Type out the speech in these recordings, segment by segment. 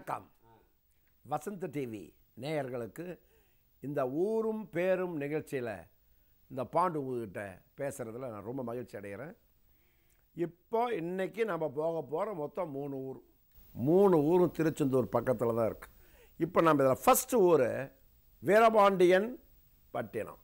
வணக்கம் வசந்த் டிவி நேயர்களுக்கு இந்த ஊரும் பேரும் நிகழ்ச்சியில் இந்த பாண்டு உங்ககிட்ட பேசுகிறதுல நான் ரொம்ப மகிழ்ச்சி அடைகிறேன் இப்போ இன்னைக்கு நம்ம போக போகிற மொத்தம் மூணு ஊர் மூணு ஊரும் திருச்செந்தூர் பக்கத்தில் தான் இருக்குது இப்போ நம்ம இதில் ஃபஸ்ட்டு ஊர் வீரபாண்டியன் பட்டினம்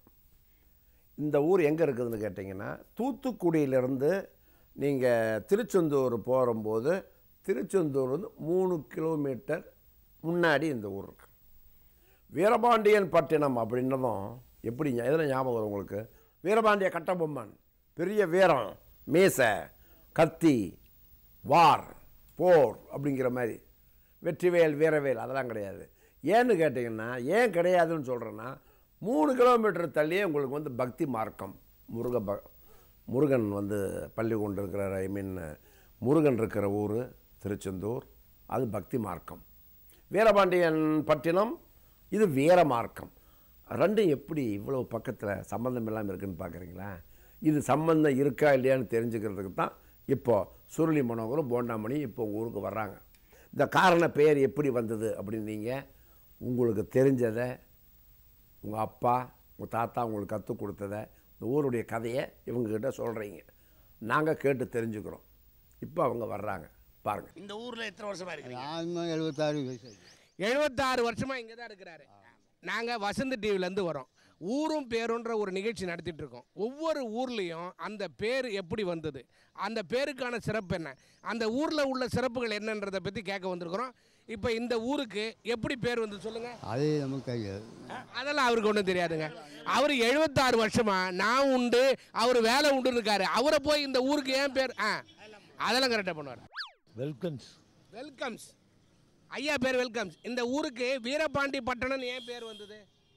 இந்த ஊர் எங்கே இருக்குதுன்னு கேட்டிங்கன்னா தூத்துக்குடியிலேருந்து நீங்கள் திருச்செந்தூர் போகும்போது திருச்செந்தூர் வந்து மூணு கிலோமீட்டர் முன்னாடி இந்த ஊர் இருக்கு வீரபாண்டியன் பட்டினம் அப்படின்னதும் எப்படி ஞா- எதில் ஞாபகம் வரும் உங்களுக்கு வீரபாண்டிய கட்டபொம்மன் பெரிய வீரம் மீசை கத்தி வார் போர் அப்படிங்கிற மாதிரி வெற்றிவேல் வீரவேல் அதெல்லாம் கிடையாது ஏன்னு கேட்டிங்கன்னா ஏன் கிடையாதுன்னு சொல்கிறேன்னா மூணு கிலோமீட்டர் தள்ளியே உங்களுக்கு வந்து பக்தி மார்க்கம் முருக ப முருகன் வந்து பள்ளி கொண்டு இருக்கிற ஐ மீன் முருகன் இருக்கிற ஊர் திருச்செந்தூர் அது பக்தி மார்க்கம் வீரபாண்டியன் பட்டினம் இது வீர மார்க்கம் ரெண்டும் எப்படி இவ்வளோ பக்கத்தில் சம்பந்தம் இல்லாமல் இருக்குன்னு பார்க்குறீங்களா இது சம்பந்தம் இருக்கா இல்லையான்னு தெரிஞ்சுக்கிறதுக்கு தான் இப்போ சுருளி மனோகரும் போண்டாமணி இப்போ உங்க ஊருக்கு வர்றாங்க இந்த காரண பெயர் எப்படி வந்தது அப்படின்னு நீங்கள் உங்களுக்கு தெரிஞ்சதை உங்கள் அப்பா உங்கள் தாத்தா உங்களுக்கு கற்றுக் கொடுத்ததை இந்த ஊருடைய கதையை இவங்ககிட்ட சொல்கிறீங்க நாங்கள் கேட்டு தெரிஞ்சுக்கிறோம் இப்போ அவங்க வர்றாங்க பாருங்கள் இந்த ஊர்ல எத்தனை வருஷமா இருக்கீங்க நான் எழுபத்தாறு வயசு ஆச்சு. எழுபத்தாறு வருஷமா இங்கே தான் இருக்கிறாரு நாங்கள் வசந்த் டிவிலேருந்து வரோம் ஊரும் பேருன்ற ஒரு நிகழ்ச்சி நடத்திட்டு இருக்கோம் ஒவ்வொரு ஊர்லேயும் அந்த பேர் எப்படி வந்தது அந்த பேருக்கான சிறப்பு என்ன அந்த ஊரில் உள்ள சிறப்புகள் என்னன்றதை பற்றி கேட்க வந்திருக்கிறோம் இப்போ இந்த ஊருக்கு எப்படி பேர் வந்து சொல்லுங்கள் அது நமக்கு தெரியாது அதெல்லாம் அவருக்கு ஒன்றும் தெரியாதுங்க அவர் எழுபத்தாறு வருஷமா நான் உண்டு அவர் வேலை உண்டுன்னு இருக்காரு அவரை போய் இந்த ஊருக்கு ஏன் பேர் ஆ அதெல்லாம் கரெக்டாக பண்ணுவார் வெல்கம்ஸ் வெல்கம்ஸ் ஐயா பேர் வெல்கம்ஸ் இந்த ஊருக்கு வீரபாண்டி பட்டணம் ஏன் பேர் வந்தது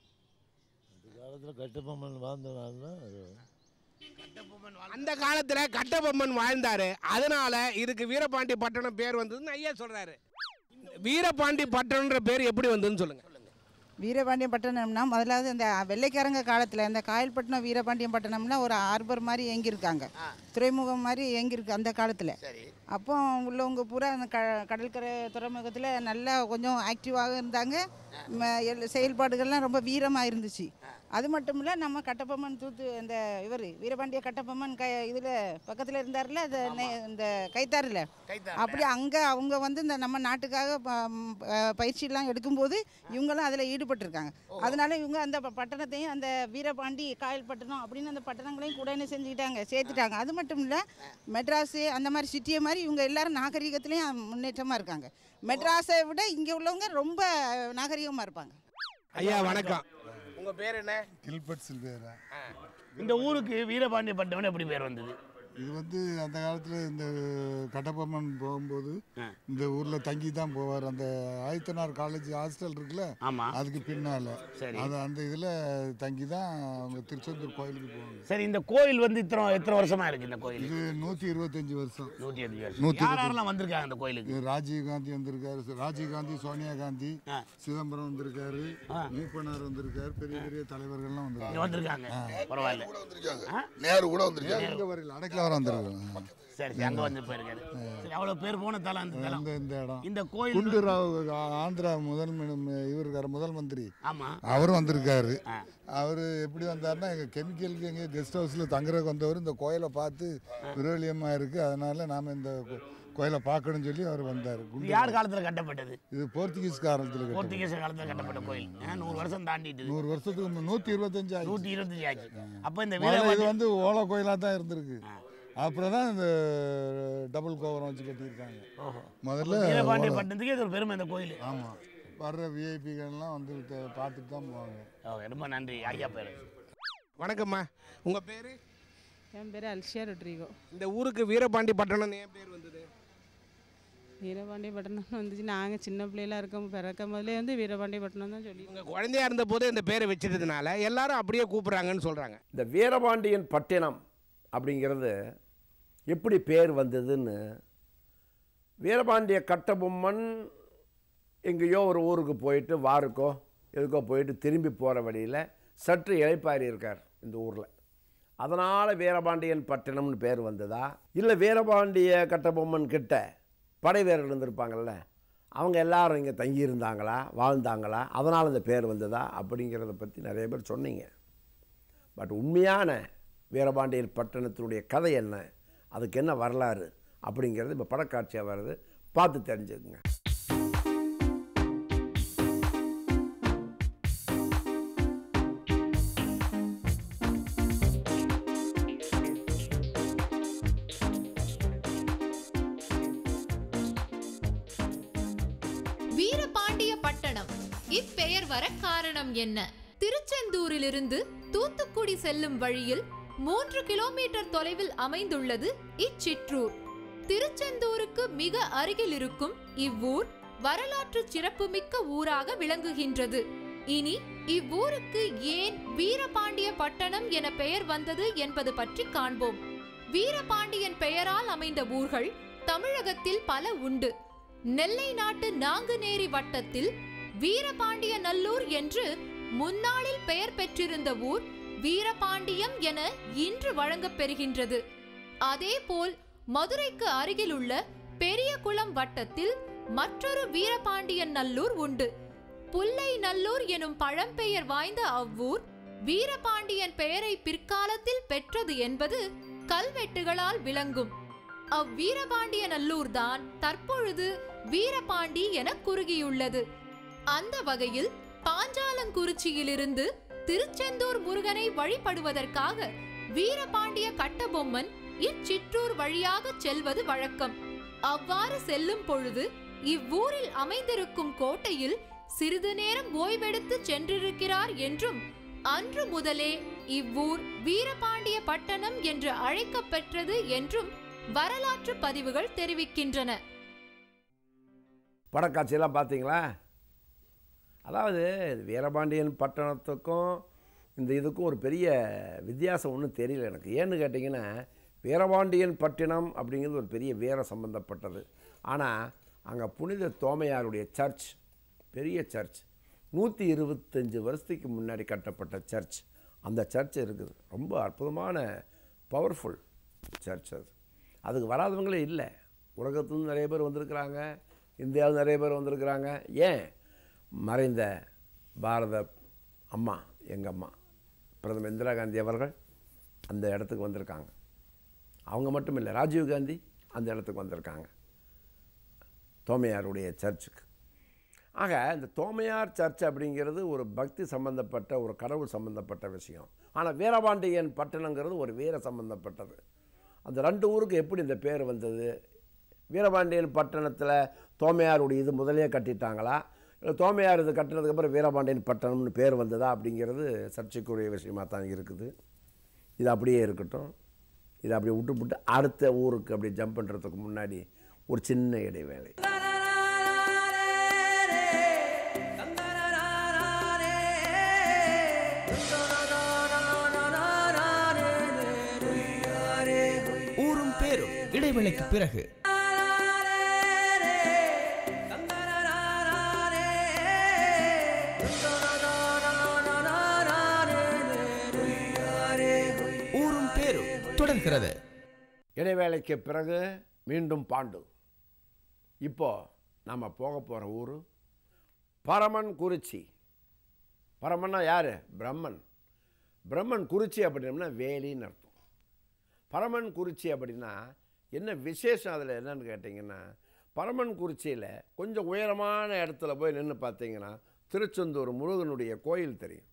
இந்த காலத்தில் கட்டபொம்மன் வாழ்ந்தனால தான் அது அந்த காலத்துல கட்டபொம்மன் வாழ்ந்தாரு அதனால இதுக்கு வீரபாண்டி பட்டணம் பேர் வந்ததுன்னு ஐயா சொல்றாரு வீரபாண்டி பட்டணம்ன்ற பேர் எப்படி வந்ததுன்னு சொல்லுங்க வீரபாண்டியம் பட்டணம்னா முதலாவது இந்த வெள்ளைக்காரங்க காலத்தில் இந்த காயல்பட்டினம் வீரபாண்டியம் பட்டணம்னா ஒரு ஹார்பர் மாதிரி இயங்கியிருக்காங்க துறைமுகம் மாதிரி இயங்கியிருக்கு அந்த காலத்தில் சரி அப்போ உள்ளவங்க பூரா அந்த க கடற்கரை துறைமுகத்தில் நல்லா கொஞ்சம் ஆக்டிவாக இருந்தாங்க ம, எல்- செயல்பாடுகள்லாம் ரொம்ப வீரமாக இருந்துச்சு அது மட்டும் இல்லை நம்ம கட்டபொம்மன் தூத்து இந்த இவர் வீரபாண்டிய கட்டபொம்மன் க இதில் பக்கத்தில் இருந்தார்ல அது நெ- இந்த கைத்தாறில் கைத்தாறுல. அப்படி அங்கே அவங்க வந்து இந்த நம்ம நாட்டுக்காக ப- ம், ப- பயிற்சியெல்லாம் எடுக்கும்போது இவங்களும் அதில் ஈடுபட்டிருக்காங்க அதனால இவங்க அந்த ப- பட்டணத்தையும் அந்த வீரபாண்டி காயல் பட்டணம் அப்படின்னு அந்த பட்டணங்களையும் கூட என்ன செஞ்சுக்கிட்டாங்க சேர்த்துட்டாங்க அது மட்டும் இல்லை மெட்ராஸு அந்த மாதிரி சிட்டியை மாதிரி இவங்க எல்லாரும் நாகரிகத்துலேயும் முன்னேற்றமாக இருக்காங்க மெட்ராஸை விட இங்கே உள்ளவங்க ரொம்ப நாகரிகமாக இருப்பாங்க ஐயா வணக்கம் உங்க பேர் என்ன கில்பர்ட் சில்வேரா இந்த ஊருக்கு வீரபாண்டிய பட்டவன் எப்படி பேர் வந்தது இது வந்து அந்த காலத்தில் இந்த கட்டபொம்மன் போகும்போது இந்த ஊரில் தங்கி தான் போவார் அந்த ஆயத்தனார் காலேஜ் ஹாஸ்டல் இருக்குல்ல ஆமா அதுக்கு பின்னால் சரி. அது அந்த இதில் தங்கி தான் அவங்க திருச்செந்தூர் கோயிலுக்கு போவாங்க சரி இந்த கோயில் வந்து இத்தனை எத்தனை வருஷமா இருக்கு இந்த கோயில் இது நூற்றி இருபத்தஞ்சி வருஷம் நூற்றி அஞ்சு வருஷம் நூத்தி யார் யாரெல்லாம் வந்திருக்காங்க இந்த கோயிலுக்கு இது ராஜீவ் காந்தி வந்திருக்காரு ராஜீவ் காந்தி சோனியா காந்தி ஆ. சிதம்பரம் வந்திருக்காரு மூப்பனார் வந்திருக்காரு பெரிய பெரிய தலைவர்கள்லாம் இங்க வந்திருக்காங்க வந்திருக்காங்க பரவாயில்ல ஆ? நேரு கூட வந்திருக்காரு இங்கே வரையில் அடைக்கல வர வந்திருக்காங்க சரி சரி அங்க வந்து போயிருக்காரு சரி அவ்வளவு பேர் போன தலம் அந்த தலம் இந்த இந்த இடம் இந்த கோயில் குண்டுராவ் ஆந்திரா முதல் மி- இவர் இருக்காரு முதல் மந்திரி ஆமா அவரும் வந்திருக்காரு அவர் எப்படி வந்தாருன்னா எங்கள் கெமிக்கலுக்கு எங்கள் கெஸ்ட் ஹவுஸில் தங்குறதுக்கு வந்தவர் இந்த கோயிலை பார்த்து விரோலியமாக இருக்குது அதனால நாம் இந்த கோ- கோயிலை பார்க்கணும்னு சொல்லி அவர் வந்தார் இது யார் காலத்துல கட்டப்பட்டது இது போர்த்துகீஸ் காலத்தில் கட்டப்பட்டது. போர்த்துகீஸ் காலத்துல கட்டப்பட்ட கோயில் ஆ, நூறு வருஷம் தாண்டிட்டு நூறு வருஷத்துக்கு முன்ன- நூற்றி இருபத்தஞ்சு ஆச்சு நூத்தி இருபத்தஞ்சு ஆச்சு அப்ப இந்த முதல்ல இது வீரபாண்டி வந்து ஓலை கோயிலாக தான் இருந்திருக்கு அப்புறம் தான் இந்த டபுள் கோபுரம் வச்சு கட்டியிருக்காங்க ஓஹோ முதல்ல வீரபாண்டிய ஓலை- பட்டணத்துக்கு இது ஒரு பெருமை இந்த கோயில் ஆமாம் வர்ற விஐபிகள்லாம் வந்து த- பார்த்துட்டு தான் போவாங்க ஓகே ரொம்ப நன்றி ஐயா பேர் வணக்கம்மா உங்க பேரு என் பேர் அல்ஷியா ரொட்ரிகோ இந்த ஊருக்கு வீரபாண்டி பட்டணம் ஏன் பேர் வந்தது வீரபாண்டிய பட்டணம் வந்துச்சு நாங்கள் சின்ன பிள்ளையில இருக்கோம் பிறக்கும் போதுலேயே வந்து வீரபாண்டிய பட்டணம் தான் சொல்லி உங்க குழந்தையா இருந்த போது இந்த பேரை வச்சிட்டதுனால எல்லாரும் அப்படியே கூப்பிடுறாங்கன்னு சொல்றாங்க இந்த வீரபாண்டியன் பட்டினம் அப்படிங்கிறது எப்படி பேர் வந்ததுன்னு வீரபாண்டிய கட்டபொம்மன் எங்கேயோ ஒரு ஊருக்கு போயிட்டு வாருக்கோ எதுக்கோ போயிட்டு திரும்பி போகிற வழியில் சற்று இளைப்பாரி இருக்கார் இந்த ஊரில் அதனால் வீரபாண்டியன் பட்டினம்னு பேர் வந்ததா இல்லை வீரபாண்டிய கட்டபொம்மன் கிட்ட படை வீரர்கள் இருந்திருப்பாங்கல்ல அவங்க எல்லாரும் இங்கே தங்கியிருந்தாங்களா வாழ்ந்தாங்களா அதனால் இந்த பேர் வந்ததா அப்படிங்கிறத பற்றி நிறைய பேர் சொன்னீங்க பட் உண்மையான வீரபாண்டியர் பட்டணத்தினுடைய கதை என்ன அதுக்கு என்ன வரலாறு அப்படிங்கிறது இப்போ படக்காட்சியாக வருது பார்த்து தெரிஞ்சுக்குங்க வீரபாண்டிய பட்டணம் இப்பெயர் வர காரணம் என்ன திருச்செந்தூரிலிருந்து தூத்துக்குடி செல்லும் வழியில் மூன்று கிலோமீட்டர் தொலைவில் அமைந்துள்ளது இச்சிற்றூர் திருச்செந்தூருக்கு மிக அருகில் இருக்கும் இவ்வூர் வரலாற்று சிறப்புமிக்க ஊராக விளங்குகின்றது இனி இவ்வூருக்கு ஏன் வீரபாண்டிய பட்டணம் என பெயர் வந்தது என்பது பற்றி காண்போம் வீரபாண்டியன் பெயரால் அமைந்த ஊர்கள் தமிழகத்தில் பல உண்டு நெல்லை நாட்டு நாங்குநேரி வட்டத்தில் வீரபாண்டிய நல்லூர் என்று முன்னாளில் பெயர் பெற்றிருந்த ஊர் வீரபாண்டியம் என இன்று வழங்கப் பெறுகின்றது அதேபோல் மதுரைக்கு அருகிலுள்ள பெரியகுளம் வட்டத்தில் மற்றொரு வீரபாண்டியன் நல்லூர் உண்டு புல்லை நல்லூர் எனும் பழம்பெயர் வாய்ந்த அவ்வூர் வீரபாண்டியன் பெயரை பிற்காலத்தில் பெற்றது என்பது கல்வெட்டுகளால் விளங்கும் அவ்வீரபாண்டிய நல்லூர்தான் தற்பொழுது வீரபாண்டி என குறுகியுள்ளது அந்த வகையில் பாஞ்சாலங்குறிச்சியிலிருந்து திருச்செந்தூர் முருகனை வழிபடுவதற்காக வீரபாண்டிய கட்டபொம்மன் இச்சிற்றூர் வழியாக செல்வது வழக்கம் அவ்வாறு செல்லும் பொழுது இவ்வூரில் அமைந்திருக்கும் கோட்டையில் சிறிது நேரம் ஓய்வெடுத்து சென்றிருக்கிறார் என்றும் அன்று முதலே இவ்வூர் வீரபாண்டிய பட்டணம் என்று அழைக்கப் பெற்றது என்றும் வரலாற்று பதிவுகள் தெரிவிக்கின்றன படக்காட்சியெல்லாம் பார்த்தீங்களா அதாவது வீரபாண்டியன் பட்டணத்துக்கும் இந்த இதுக்கும் ஒரு பெரிய வித்தியாசம் ஒன்றும் தெரியல எனக்கு ஏன்னு கேட்டிங்கன்னா வீரபாண்டியன் பட்டினம் அப்படிங்கிறது ஒரு பெரிய வீர சம்பந்தப்பட்டது ஆனால் அங்கே புனித தோமையாருடைய சர்ச் பெரிய சர்ச் நூற்றி இருபத்தஞ்சி வருஷத்துக்கு முன்னாடி கட்டப்பட்ட சர்ச் அந்த சர்ச் இருக்குது ரொம்ப அற்புதமான பவர்ஃபுல் சர்ச் அது அதுக்கு வராதவங்களே இல்லை உலகத்துலேருந்து நிறைய பேர் வந்திருக்கிறாங்க இந்தியாவில் நிறைய பேர் வந்திருக்கிறாங்க ஏன் மறைந்த பாரத அம்மா எங்கள் அம்மா பிரதமர் இந்திரா காந்தி அவர்கள் அந்த இடத்துக்கு வந்திருக்காங்க அவங்க மட்டும் இல்லை ராஜீவ் காந்தி அந்த இடத்துக்கு வந்திருக்காங்க தோமையாருடைய சர்ச்சுக்கு ஆக இந்த தோமையார் சர்ச் அப்படிங்கிறது ஒரு பக்தி சம்பந்தப்பட்ட ஒரு கடவுள் சம்பந்தப்பட்ட விஷயம் ஆனால் வீரபாண்டியன் பட்டணங்கிறது ஒரு வீர சம்பந்தப்பட்டது அந்த ரெண்டு ஊருக்கு எப்படி இந்த பேர் வந்தது வீரபாண்டியன் பட்டணத்தில் தோமையாருடைய இது முதலே கட்டிட்டாங்களா இல்லை தோமையார் இது கட்டினதுக்கப்புறம் வீரபாண்டியன் பட்டணம்னு பேர் வந்ததா அப்படிங்கிறது சர்ச்சைக்குரிய விஷயமாக தான் இருக்குது இது அப்படியே இருக்கட்டும் இதை அப்படியே விட்டு விட்டு அடுத்த ஊருக்கு அப்படி ஜம்ப் பண்ணுறதுக்கு முன்னாடி ஒரு சின்ன இடைவேளை ஊரும் பேரும் இடைவேளைக்கு பிறகு ஊரும் பேரும் தொடர்கிறது இடைவேளைக்கு பிறகு மீண்டும் பாண்டு இப்போ நம்ம போக போகிற ஊர் பரமன் குறிச்சி பரமன்னா யார் பிரம்மன் பிரம்மன் குறிச்சி அப்படின்னா வேலின்னு அர்த்தம் பரமன் குறிச்சி அப்படின்னா என்ன விசேஷம் அதில் என்னன்னு கேட்டிங்கன்னா பரமன் குறிச்சியில் கொஞ்சம் உயரமான இடத்துல போய் நின்று பார்த்தீங்கன்னா திருச்செந்தூர் முருகனுடைய கோயில் தெரியும்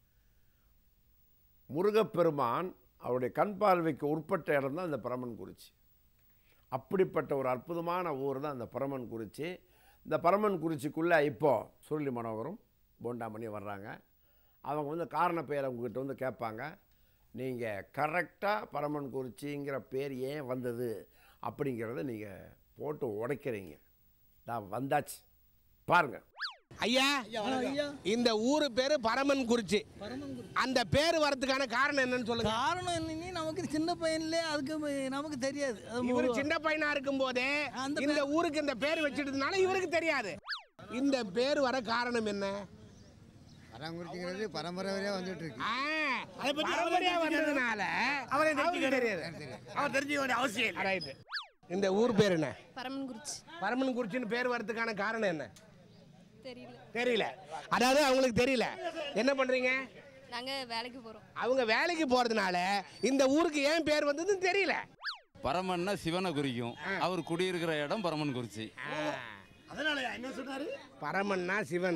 முருகப்பெருமான் அவருடைய கண் பார்வைக்கு உட்பட்ட இடம் தான் இந்த பரமன் குறிச்சி அப்படிப்பட்ட ஒரு அற்புதமான ஊர் தான் இந்த பரமன் குறிச்சி இந்த பரமன் குறிச்சிக்குள்ளே இப்போது சுருளி மனோகரும் போண்டாமணி வர்றாங்க அவங்க வந்து காரண பெயரை உங்ககிட்ட வந்து கேட்பாங்க நீங்கள் கரெக்டாக பரமன் குறிச்சிங்கிற பேர் ஏன் வந்தது அப்படிங்கிறத நீங்கள் போட்டு உடைக்கிறீங்க நான் வந்தாச்சு பாருங்கள் ஐயா இந்த ஊரு பேரு பரமன் குறிச்சி அந்த பேர் வரதுக்கான காரணம் என்னன்னு சொல்லுங்க காரணம் என்னன்னு நமக்கு சின்ன பையன்ல அதுக்கு ம- நமக்கு தெரியாது அது இவரு மு- சின்ன பையனா இருக்கும் போதே அந்த இந்த ஊருக்கு இந்த பேர் வச்சிட்டதுனால இவருக்கு தெரியாது இந்த பேர் வர காரணம் என்ன பராமரிக்கிறது பரம்பரை வரையாக வந்துட்டு இருக்கு ஆ, பரம்பரையா வந்ததுனால அவரே அவருக்கு தெரிஞ்சுக்க தெரியாது அவர் தெரிஞ்சுக்க வேண்டிய அவசியம் இல்லை ரைட்டு இந்த ஊர் பேர் என்ன பரமன்குறிச்சி பரமன் குறிச்சின்னு பேர் வரதுக்கான காரணம் என்ன தெரியல தெரியல அதாவது அவங்களுக்கு தெரியல என்ன பண்றீங்க நாங்கள் வேலைக்கு போகிறோம் அவங்க வேலைக்கு போறதுனால இந்த ஊருக்கு ஏன் பேர் வந்ததுன்னு தெரியல பரமன்னா சிவனை குறிக்கும் அவர் குடியிருக்கிற இடம் பரமன் குறிச்சி அதனால என்ன சொன்னாரு பரமன்னா சிவன்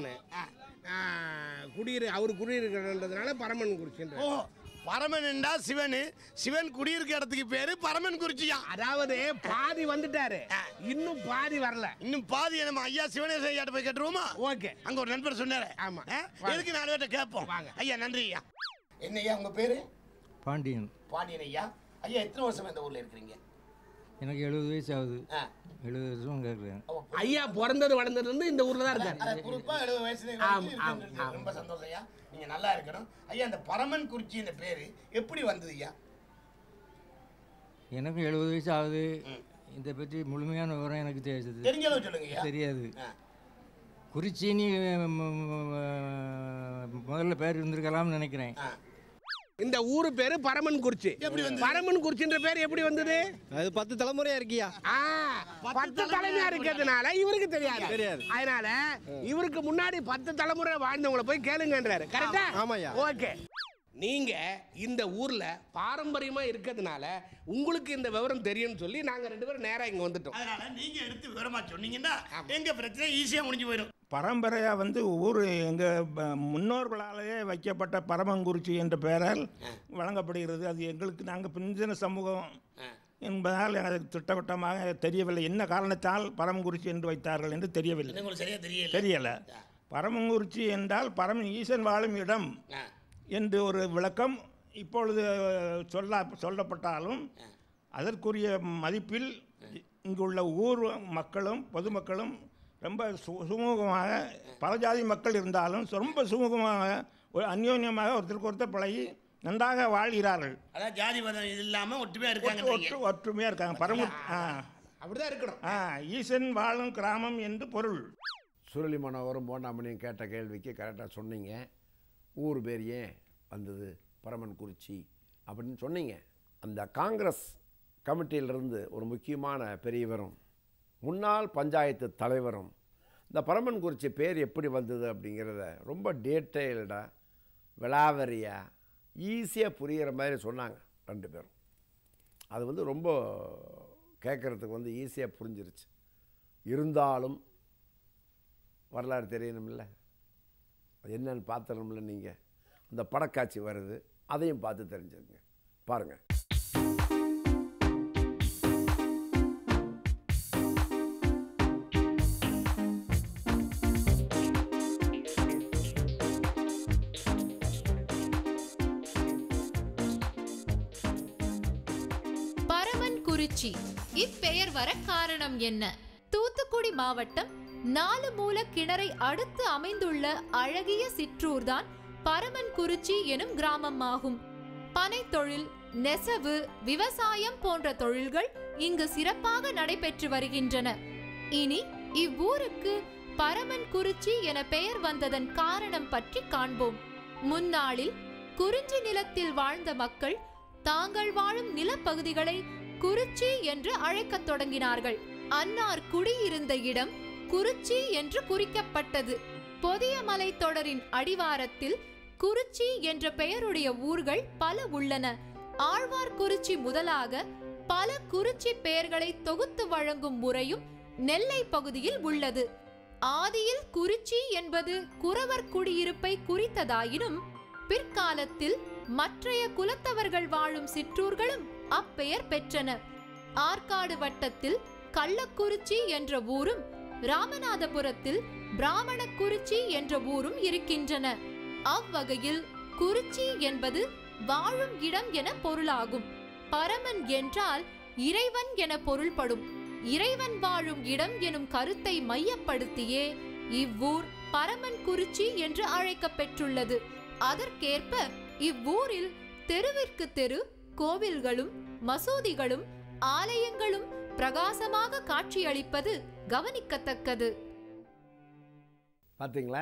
குடியிரு அவர் குடியிருக்கிறதுனால பரமன் குறிச்சின்ற ஓ பரமன் என்றா சிவன் சிவன் குடியிருக்க இடத்துக்கு பேரு பரமன் குறிச்சியா அதாவது பாதி வந்துட்டாரு இன்னும் பாதி வரல இன்னும் பாதி நம்ம ஐயா சிவனேச ஐயாட்ட போய் கேட்டுருவோமா ஓகே அங்க ஒரு நண்பர் சொன்னாரு ஆமா ஆ? எதுக்கு நாலு பேர்ட்ட கேட்போம் ஐயா நன்றி ஐயா என்ன ஐயா உங்க பேரு பாண்டியன் பாண்டியன் ஐயா ஐயா எத்தனை வருஷமா இந்த ஊர்ல இருக்கிறீங்க எனக்கு எழுபது வயசு ஆகுது எழுபது வருஷம் கேட்குறேன் ஐயா பிறந்தது வளர்ந்தது வந்து இந்த ஊர்ல தான் இருக்காரு அதான் குறிப்பா எழுபது வயசுல ஆம், வரைக்கும் ஆம், இருக்குன்னு ஆம். ரொம்ப சந்தோஷம் ஐயா நீங்க நல்லா இருக்கணும் ஐயா இந்த பரமன் குறிச்சி இந்த பேரு எப்படி வந்தது ஐயா எனக்கும் எழுபது வயசு ஆகுது இதை பற்றி முழுமையான விவரம் எனக்கு தெரியாது தெரிஞ்ச அளவு சொல்லுங்க ஐயா. தெரியாது ஆ. குறிச்சின்னு ம், ம், முதல்ல பேர் இருந்திருக்கலாம்னு நினைக்கிறேன் இந்த ஊரு பேரு பரமன் குறிச்சி பரமன் குறிச்சின்ற பேர் எப்படி வந்தது அது பத்து தலைமுறையா இருக்கியா ஆ, பத்து தலைமையா இருக்கிறதுனால இவருக்கு தெரியாது தெரியாது. அதனால இவருக்கு முன்னாடி பத்து தலைமுறை வாழ்ந்தவங்கள போய் கேளுங்கன்றாரு கரெக்டா ஆமாய்யா. ஓகே நீங்க இந்த ஊர்ல பாரம்பரியமா இருக்கிறதுனால உங்களுக்கு இந்த விவரம் தெரியும்னு சொல்லி நாங்க ரெண்டு பேரும் நேரா இங்க வந்துட்டோம் அதனால நீங்க எடுத்து விவரமா சொன்னீங்கன்னா எங்க பிரச்சனை ஈஸியா முடிஞ்சு போயிடும் பரம்பரையாக வந்து ஊர் எங்கள் முன்னோர்களாலேயே வைக்கப்பட்ட பரமங்குறிச்சி என்ற பெயரால் வழங்கப்படுகிறது அது எங்களுக்கு நாங்கள் பிந்தின சமூகம் என்பதால் எனக்கு திட்டவட்டமாக தெரியவில்லை என்ன காரணத்தால் பரமங்குறிச்சி என்று வைத்தார்கள் என்று தெரியவில்லை உங்களுக்கு சரியா தெரியல தெரியல பரமங்குறிச்சி என்றால் பரம ஈசன் வாழும் இடம் என்று ஒரு விளக்கம் இப்பொழுது சொல்ல சொல்லப்பட்டாலும் அதற்குரிய மதிப்பில் இங்குள்ள ஊர் மக்களும் பொதுமக்களும் ரொம்ப சு சுமூகமாக பல ஜாதி மக்கள் இருந்தாலும் ரொம்ப சுமூகமாக ஒரு அந்யோன்யமாக ஒருத்தருக்கு ஒருத்தர் பழகி நன்றாக வாழ்கிறார்கள் அதான் ஜாதி மதம் இது இல்லாம ஒற்றுமையா ஒற்று இருக்காங்க ஒற்று ஒற்றுமையாக இருக்காங்க பரம ஆ அப்படிதான் இருக்கணும் ஆ ஈசன் வாழும் கிராமம் என்று பொருள் சுருளி மனோகரும் போண்டாமணியும் கேட்ட கேள்விக்கு கரெக்டாக சொன்னீங்க ஊர் பேர் ஏன் வந்தது பரமன் குறிச்சி அப்படின்னு சொன்னீங்க அந்த காங்கிரஸ் கமிட்டியிலிருந்து ஒரு முக்கியமான பெரியவரும் முன்னாள் பஞ்சாயத்து தலைவரும் இந்த பரமன் குறிச்சி பேர் எப்படி வந்தது அப்படிங்கிறத ரொம்ப டீட்டெயில்டாக விளாவரியாக ஈஸியாக புரிகிற மாதிரி சொன்னாங்க ரெண்டு பேரும் அது வந்து ரொம்ப கேட்குறதுக்கு வந்து ஈஸியாக புரிஞ்சிருச்சு இருந்தாலும் வரலாறு தெரியணும்ல அது என்னன்னு பார்த்துடணும்ல நீங்கள் அந்த படக்காட்சி வருது அதையும் பார்த்து தெரிஞ்சுக்கங்க பாருங்கள் பரமன் குறிச்சி இப்பெயர் வர காரணம் என்ன தூத்துக்குடி மாவட்டம் நாலு மூல கிணறை அடுத்து அமைந்துள்ள அழகிய சிற்றூர்தான் பரமன் குறிச்சி எனும் கிராமம் ஆகும் பனை தொழில் நெசவு விவசாயம் போன்ற தொழில்கள் இங்கு சிறப்பாக நடைபெற்று வருகின்றன இனி இவ்வூருக்கு பரமன் குறிச்சி என பெயர் வந்ததன் காரணம் பற்றி காண்போம் முன்னாளில் குறிஞ்சி நிலத்தில் வாழ்ந்த மக்கள் தாங்கள் வாழும் நிலப்பகுதிகளை குறிச்சி என்று அழைக்கத் தொடங்கினார்கள் அன்னார் குடியிருந்த இடம் குறிச்சி என்று குறிக்கப்பட்டது பொதிய மலைத்தொடரின் அடிவாரத்தில் குறிச்சி என்ற பெயருடைய ஊர்கள் பல உள்ளன ஆழ்வார்குறிச்சி முதலாக பல குறிச்சி பெயர்களை தொகுத்து வழங்கும் முறையும் நெல்லை பகுதியில் உள்ளது ஆதியில் குறிச்சி என்பது குறவர் குடியிருப்பை குறித்ததாயினும் பிற்காலத்தில் மற்றைய குலத்தவர்கள் வாழும் சிற்றூர்களும் அப்பெயர் பெற்றன ஆற்காடு வட்டத்தில் கள்ளக்குறிச்சி என்ற ஊரும் ராமநாதபுரத்தில் பிராமணக்குறிச்சி என்ற ஊரும் இருக்கின்றன அவ்வகையில் குறிச்சி என்பது வாழும் இடம் என பொருளாகும் பரமன் என்றால் இறைவன் என பொருள்படும் இறைவன் வாழும் இடம் எனும் கருத்தை மையப்படுத்தியே இவ்வூர் பரமன் குறிச்சி என்று அழைக்கப்பெற்றுள்ளது அதற்கேற்ப இவ்வூரில் தெருவிற்கு தெரு கோவில்களும் மசூதிகளும் ஆலயங்களும் பிரகாசமாக காட்சியளிப்பது கவனிக்கத்தக்கது பார்த்தீங்களா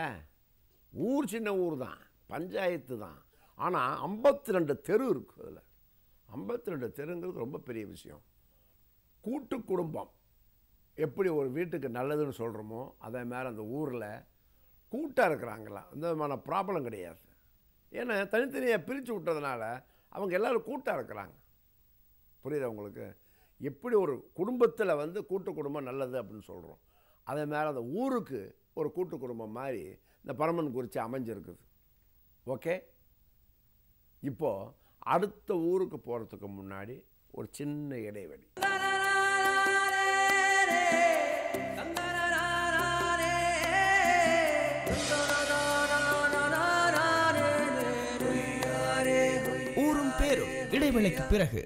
ஊர் சின்ன ஊர் தான் பஞ்சாயத்து தான் ஆனால் ஐம்பத்தி ரெண்டு தெரு இருக்குது அதில் ஐம்பத்தி ரெண்டு தெருங்கிறது ரொம்ப பெரிய விஷயம் கூட்டு குடும்பம் எப்படி ஒரு வீட்டுக்கு நல்லதுன்னு சொல்கிறோமோ அதே மாதிரி அந்த ஊரில் கூட்டாக இருக்கிறாங்களா அந்த விதமான ப்ராப்ளம் கிடையாது ஏன்னா தனித்தனியாக பிரித்து விட்டதுனால அவங்க எல்லோரும் கூட்டாக இருக்கிறாங்க புரியுதா உங்களுக்கு எப்படி ஒரு குடும்பத்தில் வந்து கூட்டு குடும்பம் நல்லது அப்படின்னு சொல்கிறோம் அதே மாதிரி அந்த ஊருக்கு ஒரு கூட்டு குடும்பம் மாதிரி இந்த பரமன் குறித்து அமைஞ்சிருக்குது ஓகே இப்போது அடுத்த ஊருக்கு போகிறதுக்கு முன்னாடி ஒரு சின்ன இடைவெளி ஊரும் பேரும் இடைவேளைக்கு பிறகு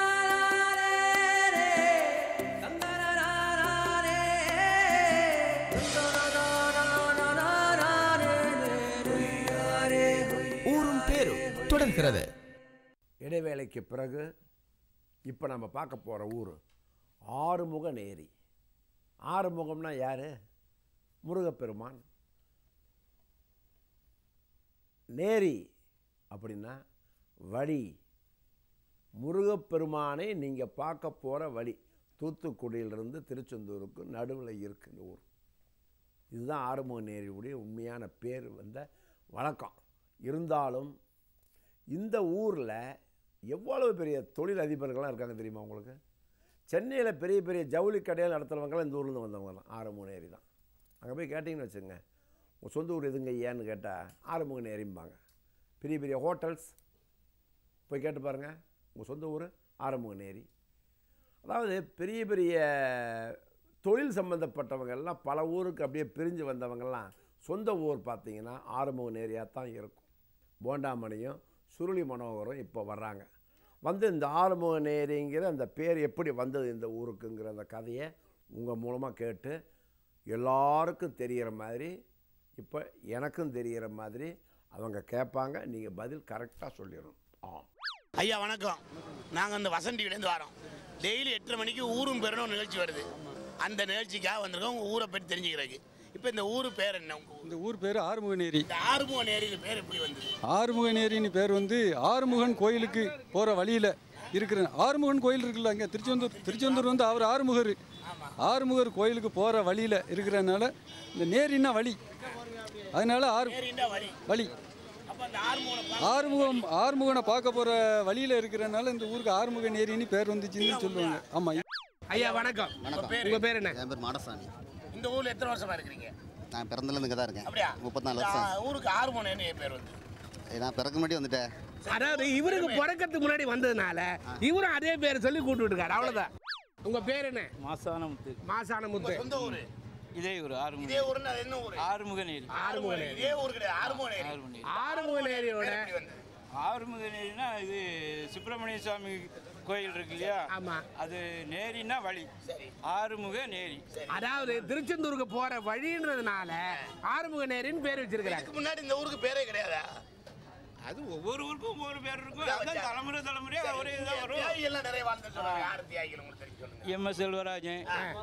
ஊரும் பேரும் தொடர்கிறது இடைவேளைக்கு பிறகு இப்போ நம்ம பார்க்க போகிற ஊர் ஆறுமுக நேரி ஆறுமுகம்னா யார் முருகப்பெருமான் நேரி அப்படின்னா வழி முருகப்பெருமானை நீங்கள் பார்க்க போகிற வழி தூத்துக்குடியிலிருந்து திருச்செந்தூருக்கு நடுவில் இருக்கு இந்த ஊர் இதுதான் ஆறுமுக நேரியுடைய உண்மையான பேர் வந்த வழக்கம் இருந்தாலும் இந்த ஊரில் எவ்வளவு பெரிய தொழில் அதிபர்கள்லாம் இருக்காங்க தெரியுமா உங்களுக்கு சென்னையில் பெரிய பெரிய ஜவுளி கடைகள் நடத்துகிறவங்களாம் இந்த ஊர்லேருந்து வந்தவங்க தான் ஆறுமுகநேரி தான் அங்கே போய் கேட்டிங்கன்னு வச்சுங்க உங்கள் சொந்த ஊர் எதுங்க ஐயான்னு கேட்டால் ஆறுமுகநேரிம்பாங்க பெரிய பெரிய ஹோட்டல்ஸ் போய் கேட்டு பாருங்கள் உங்கள் சொந்த ஊர் ஆறுமுகநேரி அதாவது பெரிய பெரிய தொழில் சம்மந்தப்பட்டவங்க எல்லாம் பல ஊருக்கு அப்படியே பிரிஞ்சு வந்தவங்கெல்லாம் சொந்த ஊர் பார்த்தீங்கன்னா ஆறுமுகநேரியாக தான் இருக்கும் போண்டாமணியும் சுருளி மனோகரும் இப்போ வர்றாங்க வந்து இந்த ஆறுமுகநேரிங்கிற அந்த பேர் எப்படி வந்தது இந்த ஊருக்குங்கிற அந்த கதையை உங்கள் மூலமாக கேட்டு எல்லாருக்கும் தெரிகிற மாதிரி இப்போ எனக்கும் தெரிகிற மாதிரி அவங்க கேட்பாங்க நீங்கள் பதில் கரெக்டாக சொல்லிடணும் ஆ ஐயா வணக்கம் நாங்கள் இந்த வசந்த் டிவிலேருந்து வரோம் டெய்லி எட்டரை மணிக்கு ஊரும் பேருன்னு ஒரு நிகழ்ச்சி வருது அந்த நிகழ்ச்சிக்காக வந்திருக்கோம் உங்கள் ஊரை பற்றி தெரிஞ்சுக்கிறதுக்கு இப்போ இந்த ஊர் பேர் என்ன உங்கள் இந்த ஊர் பேர் ஆறுமுகநேரி இந்த ஆறுமுக நேரின் பேர் எப்படி வந்தது ஆறுமுகநேரின்னு பேர் வந்து ஆறுமுகன் கோயிலுக்கு போகிற வழியில் இருக்கிற ஆறுமுகன் கோயில் இருக்குல்ல அங்கே திருச்செந்தூர் திருச்செந்தூர் வந்து அவர் ஆறுமுகர் ஆறுமுகர் கோயிலுக்கு போகிற வழியில் இருக்கிறனால இந்த நேரின்னா வழி அதனால ஆறு நேரின்டா வழி வழி அப்போ அந்த ஆறுமுகனை ஆறுமுகம் ஆறுமுகனை பார்க்க போகிற வழியில் இருக்கிறனால இந்த ஊருக்கு ஆறுமுக நேரின்னு பேர் வந்துச்சுன்னு சொல்லுவாங்க ஆமாம் ஐயா வணக்கம் உங்க பேர் என்ன என் பேர் மாடசாமி இந்த ஊரில் எத்தனை வருஷமா இருக்கிறீங்க நான் பிறந்தலேருந்து இங்கே தான் இருக்கேன் அப்படியா முப்பத்தி நாலு இந்த வருஷம் ஊருக்கு ஆறுமுக நேரின் என் பேர் வந்து ஏய், நான் பிறக்க முன்னாடி வந்துட்டேன் அதாவது இவருக்கு பிறக்கத்துக்கு முன்னாடி வந்ததுனால இவரும் அதே பேரை சொல்லி கூப்பிட்டு இருக்காரு அவ்வளவுதான் உங்க பேர் என்ன மாசான முத்து மாசான முத்து சொந்த ஊர் இதே ஊர் ஆறுமுக இதே ஊருன்னு அது என்ன ஊர் ஆறுமுகநேரி ஆறுமுக இதே ஊர் கிடையாது ஆறுமுக நேரி ஆறுமுகநேரியோட ஆறுமுகநேரினா இது சுப்பிரமணிய சுவாமி கோயில் இருக்கு இல்லையா ஆமா அது நேரின்னா வழி ஆறுமுக நேரி அதாவது திருச்செந்தூருக்கு போற வழின்றதுனால ஆறுமுக நேரின்னு பேர் வச்சிருக்காங்க இதுக்கு முன்னாடி இந்த ஊருக்கு பேரே கிடையாதா அது ஒவ்வொரு ஊருக்கும் ஒவ்வொரு பேர் இருக்கும் அதான் தலைமுறை தலைமுறையா ஒரே இதாக வரும் தியாகி எல்லாம் நிறைய வாழ்ந்து சொல்றாங்க யார் தியாகிகள் உங்களுக்கு தெரிஞ்சு சொல்லுங்க எம் எஸ் செல்வராஜன்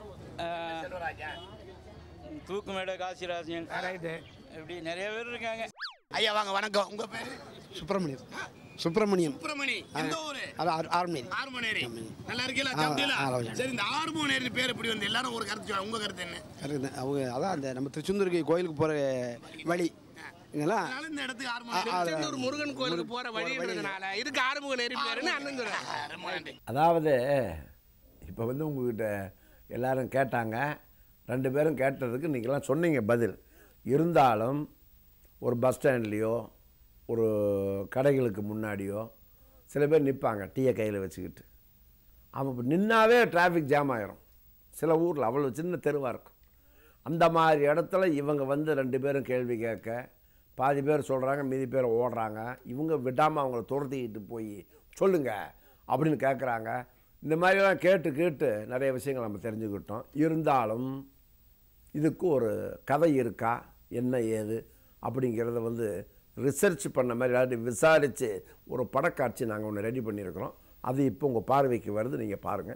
செல்வராஜா தூக்குமேட காசிராஜன் இப்படி நிறைய பேர் இருக்காங்க ஐயா வாங்க வணக்கம் உங்க பேரு சுப்பிரமணியம் சுப்பிரமணியம் சுப்பிரமணி எந்த ஊரு அது ஆறு- ஆறுமணி ஆறுமணேரி நல்லா இருக்கீங்களா ஆ, சாப்பிட்டீங்களா ஆ, நல்லா சரி இந்த ஆறுமுகநேரி பேர் எப்படி வந்து எல்லாரும் ஒரு கருத்து சொல்லுங்க உங்க கருத்து என்ன கரெக்டு அவங்க அதான் அந்த நம்ம திருச்செந்தூருக்கு கோயிலுக்கு போகிற வழி இங்கெல்லாம் அதனால இந்த இடத்துக்கு ஆ, ஆறுமுக ஆ, திருச்செந்தூர் முருகன் கோயிலுக்கு போற வழின்றதுனால இதுக்கு ஆறுமுக நேரி பேருன்னு அண்ணன் சொல்றாங்க ரொம்ப நன்றி அதாவது இப்போ வந்து உங்ககிட்ட எல்லாரும் கேட்டாங்க ரெண்டு பேரும் கேட்டதுக்கு நீங்களாம் சொன்னீங்க பதில் இருந்தாலும் ஒரு பஸ் ஸ்டாண்ட்லேயோ ஒரு கடைகளுக்கு முன்னாடியோ சில பேர் நிற்பாங்க டீயை கையில் வச்சுக்கிட்டு அவன் இப்போ நின்னாவே டிராஃபிக் ஜாம் ஆயிரும் சில ஊரில் அவ்வளோ சின்ன தெருவாக இருக்கும் அந்த மாதிரி இடத்துல இவங்க வந்து ரெண்டு பேரும் கேள்வி கேட்க பாதி பேர் சொல்கிறாங்க மீதி பேர் ஓடுறாங்க இவங்க விடாமல் அவங்கள துரத்திக்கிட்டு போய் சொல்லுங்க அப்படின்னு கேட்குறாங்க இந்த மாதிரிலாம் கேட்டு கேட்டு நிறைய விஷயங்கள் நம்ம தெரிஞ்சுக்கிட்டோம் இருந்தாலும் இதுக்கு ஒரு கதை இருக்கா என்ன ஏது அப்படிங்கிறத வந்து ரிசர்ச் பண்ண மாதிரி அதாவது விசாரித்து ஒரு படக்காட்சி நாங்கள் ஒன்று ரெடி பண்ணியிருக்கிறோம் அது இப்போ உங்கள் பார்வைக்கு வருது நீங்கள் பாருங்கள்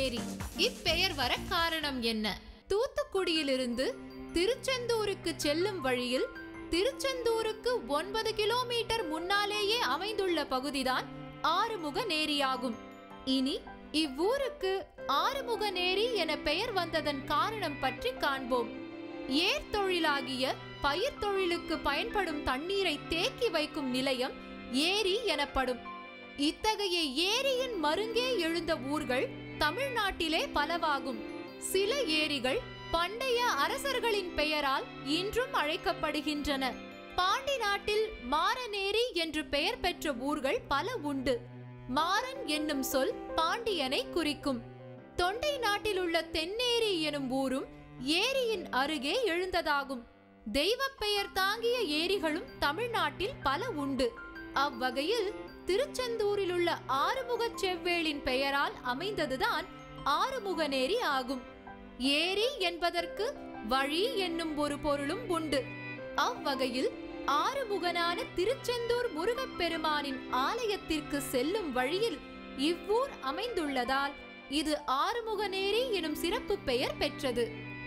ஏரி இப்பெயர் வர காரணம் என்ன தூத்துக்குடியிலிருந்து திருச்செந்தூருக்கு செல்லும் வழியில் திருச்செந்தூருக்கு ஒன்பது கிலோமீட்டர் முன்னாலேயே அமைந்துள்ள பகுதிதான் ஆறுமுக நேரியாகும் இனி இவ்வூருக்கு ஆறுமுக நேரி என பெயர் வந்ததன் காரணம் பற்றி காண்போம் ஏர் தொழிலாகிய பயிர் தொழிலுக்கு பயன்படும் தண்ணீரை தேக்கி வைக்கும் நிலையம் ஏரி எனப்படும் இத்தகைய ஏரியின் மருங்கே எழுந்த ஊர்கள் தமிழ்நாட்டிலே பலவாகும் சில ஏரிகள் பண்டைய அரசர்களின் பெயரால் இன்றும் அழைக்கப்படுகின்றன பாண்டி நாட்டில் மாரநேரி என்று பெயர் பெற்ற ஊர்கள் பல உண்டு மாறன் என்னும் சொல் பாண்டியனை குறிக்கும் தொண்டை நாட்டில் உள்ள தென்னேரி எனும் ஊரும் ஏரியின் அருகே எழுந்ததாகும் தெய்வப் பெயர் தாங்கிய ஏரிகளும் தமிழ்நாட்டில் பல உண்டு அவ்வகையில் திருச்செந்தூரில் உள்ள ஆறுமுகச் செவ்வேளின் பெயரால் அமைந்ததுதான் ஆறுமுகநேரி ஆகும் ஏரி என்பதற்கு வழி என்னும் ஒரு பொருளும் உண்டு அவ்வகையில் ஆறுமுகனான திருச்செந்தூர் முருகப்பெருமானின் ஆலயத்திற்கு செல்லும் வழியில் இவ்வூர் அமைந்துள்ளதால் இது ஆறுமுகநேரி எனும் சிறப்பு பெயர் பெற்றது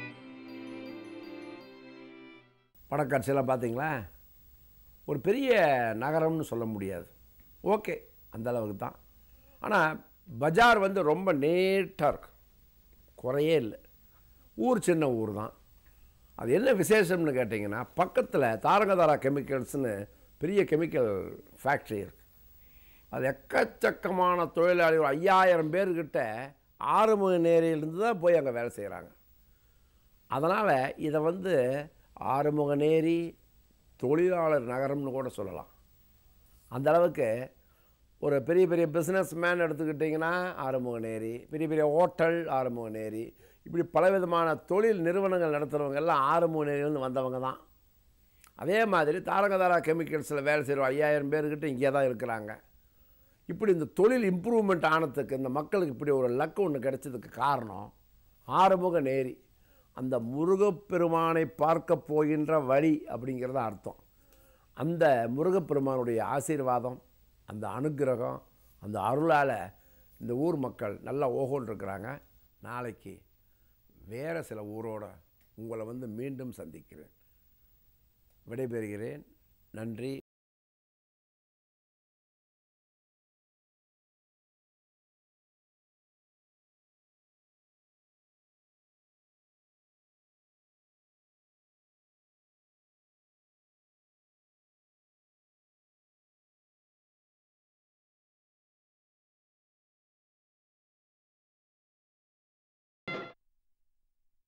படக்காட்சியெல்லாம் பார்த்தீங்களா ஒரு பெரிய நகரம்னு சொல்ல முடியாது ஓகே அந்த அளவுக்கு தான் ஆனால் பஜார் வந்து ரொம்ப நீட்டாக இருக்கு குறையே இல்லை ஊர் சின்ன ஊர் தான் அது என்ன விசேஷம்னு கேட்டிங்கன்னா பக்கத்தில் தாரகதாரா கெமிக்கல்ஸ்னு பெரிய கெமிக்கல் ஃபேக்ட்ரி இருக்குது அது எக்கச்சக்கமான தொழிலாளிகள் ஐயாயிரம் பேர்கிட்ட ஆறுமுக நேரிலிருந்து தான் போய் அங்கே வேலை செய்கிறாங்க அதனால் இதை வந்து ஆறுமுக நேரி தொழிலாளர் நகரம்னு கூட சொல்லலாம் அந்த அளவுக்கு ஒரு பெரிய பெரிய பிஸ்னஸ் மேன் எடுத்துக்கிட்டிங்கன்னா ஆறுமுக நேரி பெரிய பெரிய ஹோட்டல் ஆறுமுக நேரி இப்படி பலவிதமான தொழில் நிறுவனங்கள் நடத்துகிறவங்க எல்லாம் ஆறுமுக நேரிலிருந்து வந்தவங்க தான் அதே மாதிரி தாரகதாரா கெமிக்கல்ஸில் வேலை செய்கிற ஐயாயிரம் பேர்கிட்ட இங்கே தான் இருக்கிறாங்க இப்படி இந்த தொழில் இம்ப்ரூவ்மெண்ட் ஆனதுக்கு இந்த மக்களுக்கு இப்படி ஒரு லக்கு ஒன்று கிடைச்சதுக்கு காரணம் ஆறுமுக நேரி அந்த முருகப்பெருமானை பார்க்க போகின்ற வழி அப்படிங்கிறத அர்த்தம் அந்த முருகப்பெருமானுடைய ஆசீர்வாதம் அந்த அனுக்கிரகம் அந்த அருளால் இந்த ஊர் மக்கள் நல்லா ஓகோல் இருக்கிறாங்க நாளைக்கு வேறு சில ஊரோட உங்களை வந்து மீண்டும் சந்திக்கிறேன் விடைபெறுகிறேன் நன்றி